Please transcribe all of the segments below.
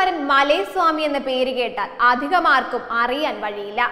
എഴുപതുകാരൻ മലയസ്വാമി എന്ന പേര് കേട്ടാൽ അധികമാർക്കും അറിയാൻ വഴിയില്ല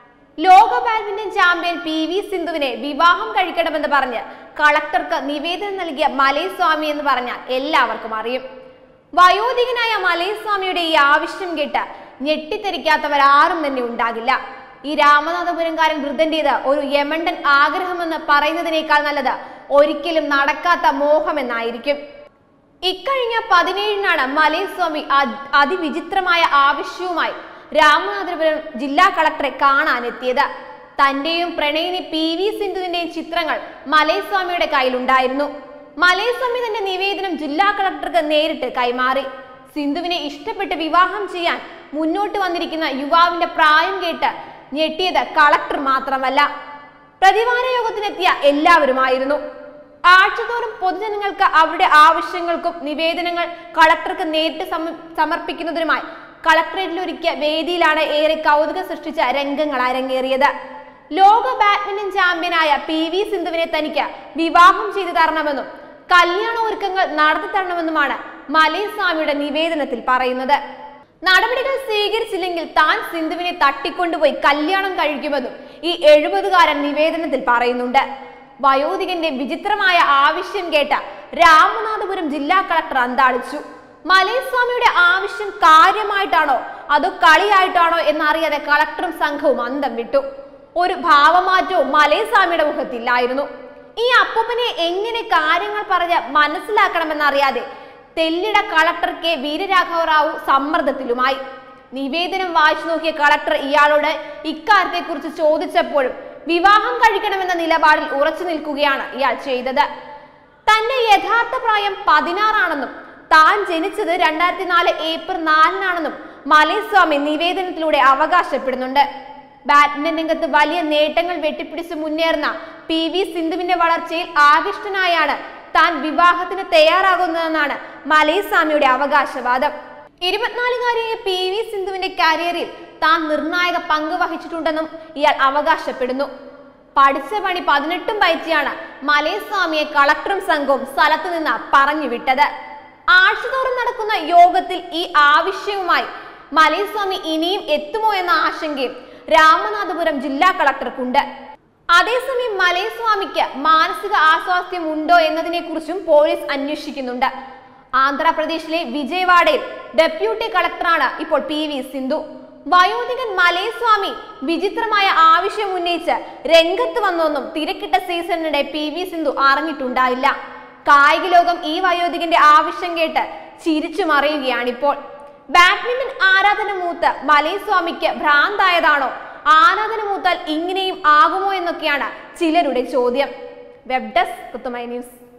ലോക ബാഡ്മിന്റൺ ചാമ്പ്യൻ പി വി സിന്ധുവിനെ വിവാഹം കഴിക്കണമെന്ന് പറഞ്ഞ് കളക്ടർക്ക് നിവേദനം നൽകിയ മലയസ്വാമി എന്ന് പറഞ്ഞാൽ എല്ലാവർക്കും അറിയും വയോധികനായ മലയസ്വാമിയുടെ ഈ ആവശ്യം കേട്ട് ഞെട്ടിത്തെറിക്കാത്തവരാരും തന്നെ ഉണ്ടാകില്ല ഈ രാമനാഥപുരംകാരൻ വൃദ്ധന്റേത് ഒരു യമണ്ടൻ ആഗ്രഹമെന്ന് പറയുന്നതിനേക്കാൾ നല്ലത് ഒരിക്കലും നടക്കാത്ത മോഹമെന്നായിരിക്കും ഇക്കഴിഞ്ഞ പതിനേഴിനാണ് മലയസ്വാമി അ- അതിവിചിത്രമായ ആവശ്യവുമായി രാമനാഥപുരം ജില്ലാ കളക്ടറെ കാണാനെത്തിയത് തന്റെയും പ്രണയിനി പി വി സിന്ധുവിന്റെയും ചിത്രങ്ങൾ മലയസ്വാമിയുടെ കയ്യിലുണ്ടായിരുന്നു മലയസ്വാമി തന്റെ നിവേദനം ജില്ലാ കളക്ടർക്ക് നേരിട്ട് കൈമാറി സിന്ധുവിനെ ഇഷ്ടപ്പെട്ട് വിവാഹം ചെയ്യാൻ മുന്നോട്ട് വന്നിരിക്കുന്ന യുവാവിന്റെ പ്രായം കേട്ട് ഞെട്ടിയത് കളക്ടർ മാത്രമല്ല പ്രതിവാര യോഗത്തിനെത്തിയ എല്ലാവരുമായിരുന്നു ആഴ്ചതോറും പൊതുജനങ്ങൾക്ക് അവരുടെ ആവശ്യങ്ങൾക്കും നിവേദനങ്ങൾ കളക്ടർക്ക് നേരിട്ട് സമ- സമർപ്പിക്കുന്നതിനുമായി കളക്ടറേറ്റിൽ ഒരുക്കിയ വേദിയിലാണ് ഏറെ കൗതുകം സൃഷ്ടിച്ച രംഗങ്ങൾ അരങ്ങേറിയത് ലോക ബാഡ്മിന്റൺ ചാമ്പ്യനായ പി വി സിന്ധുവിനെ തനിക്ക് വിവാഹം ചെയ്തു തരണമെന്നും കല്യാണ ഒരുക്കങ്ങൾ നടത്തി തരണമെന്നുമാണ് മലയസ്വാമിയുടെ നിവേദനത്തിൽ പറയുന്നത് നടപടികൾ സ്വീകരിച്ചില്ലെങ്കിൽ താൻ സിന്ധുവിനെ തട്ടിക്കൊണ്ടുപോയി കല്യാണം കഴിക്കുമെന്നും ഈ എഴുപതുകാരൻ നിവേദനത്തിൽ പറയുന്നുണ്ട് വയോധികന്റെ വിചിത്രമായ ആവശ്യം കേട്ട രാമനാഥപുരം ജില്ലാ കളക്ടർ അന്താളിച്ചു മലയസ്വാമിയുടെ ആവശ്യം കാര്യമായിട്ടാണോ അതോ കളിയായിട്ടാണോ എന്നറിയാതെ കളക്ടറും സംഘവും അന്തം വിട്ടു ഒരു ഭാവമാറ്റവും മലയസ്വാമിയുടെ മുഖത്തില്ലായിരുന്നു ഈ അപ്പൂപ്പനെ എങ്ങനെ കാര്യങ്ങൾ പറഞ്ഞ് മനസ്സിലാക്കണമെന്നറിയാതെ തെല്ലിട കളക്ടർ കെ വീരരാഘവ റാവു സമ്മർദ്ദത്തിലുമായി നിവേദനം വായിച്ചു നോക്കിയ കളക്ടർ ഇയാളോട് ഇക്കാര്യത്തെക്കുറിച്ച് ചോദിച്ചപ്പോഴും വിവാഹം കഴിക്കണമെന്ന നിലപാടിൽ ഉറച്ചു നിൽക്കുകയാണ് ഇയാൾ ചെയ്തത് തന്റെ യഥാർത്ഥ പ്രായം പതിനാറാണെന്നും താൻ ജനിച്ചത് രണ്ടായിരത്തി നാല് ഏപ്രിൽ നാലിനാണെന്നും മലയസ്വാമി നിവേദനത്തിലൂടെ അവകാശപ്പെടുന്നുണ്ട് ബാഡ്മിന്റൺ രംഗത്ത് വലിയ നേട്ടങ്ങൾ വെട്ടിപ്പിടിച്ച് മുന്നേറുന്ന പി വി സിന്ധുവിന്റെ വളർച്ചയിൽ ആകൃഷ്ടനായാണ് താൻ വിവാഹത്തിന് തയ്യാറാകുന്നതെന്നാണ് മലയസ്വാമിയുടെ അവകാശവാദം ഇരുപത്തിനാലുകാരിയായ പി വി സിന്ധുവിന്റെ കരിയറിൽ താൻ നിർണായക പങ്ക് വഹിച്ചിട്ടുണ്ടെന്നും ഇയാൾ അവകാശപ്പെടുന്നു പഠിച്ച പണി പതിനെട്ടും പയറ്റിയാണ് മലയസ്വാമിയെ കളക്ടറും സംഘവും സ്ഥലത്തു നിന്ന് പറഞ്ഞു വിട്ടത് ആഴ്ചതോറും നടക്കുന്ന യോഗത്തിൽ ഈ ആവശ്യവുമായി മലയസ്വാമി ഇനിയും എത്തുമോ എന്ന ആശങ്കയും രാമനാഥപുരം ജില്ലാ കളക്ടർക്കുണ്ട് അതേസമയം മലയസ്വാമിക്ക് മാനസിക ആസ്വാസ്ഥ്യം ഉണ്ടോ എന്നതിനെ കുറിച്ചും പോലീസ് അന്വേഷിക്കുന്നുണ്ട് ആന്ധ്രാപ്രദേശിലെ വിജയവാഡയിൽ ഡെപ്യൂട്ടി കളക്ടറാണ് ഇപ്പോൾ പി വി സിന്ധു വയോധികൻ മലയസ്വാമി വിചിത്രമായ ആവശ്യം ഉന്നയിച്ച് രംഗത്ത് വന്നൊന്നും തിരക്കിട്ട സീസണിനിടെ പി വി സിന്ധു അറിഞ്ഞിട്ടുണ്ടായില്ല കായിക ലോകം ഈ വയോധികന്റെ ആവശ്യം കേട്ട് ചിരിച്ചു മറിയുകയാണിപ്പോൾ ബാഡ്മിന്റൺ ആരാധന മൂത്ത് മലയസ്വാമിക്ക് ഭ്രാന്തായതാണോ ആരാധന മൂത്താൽ ഇങ്ങനെയും ആകുമോ എന്നൊക്കെയാണ് ചിലരുടെ ചോദ്യം വെബ് ഡെസ്ക് കുത്തുമൈ ന്യൂസ്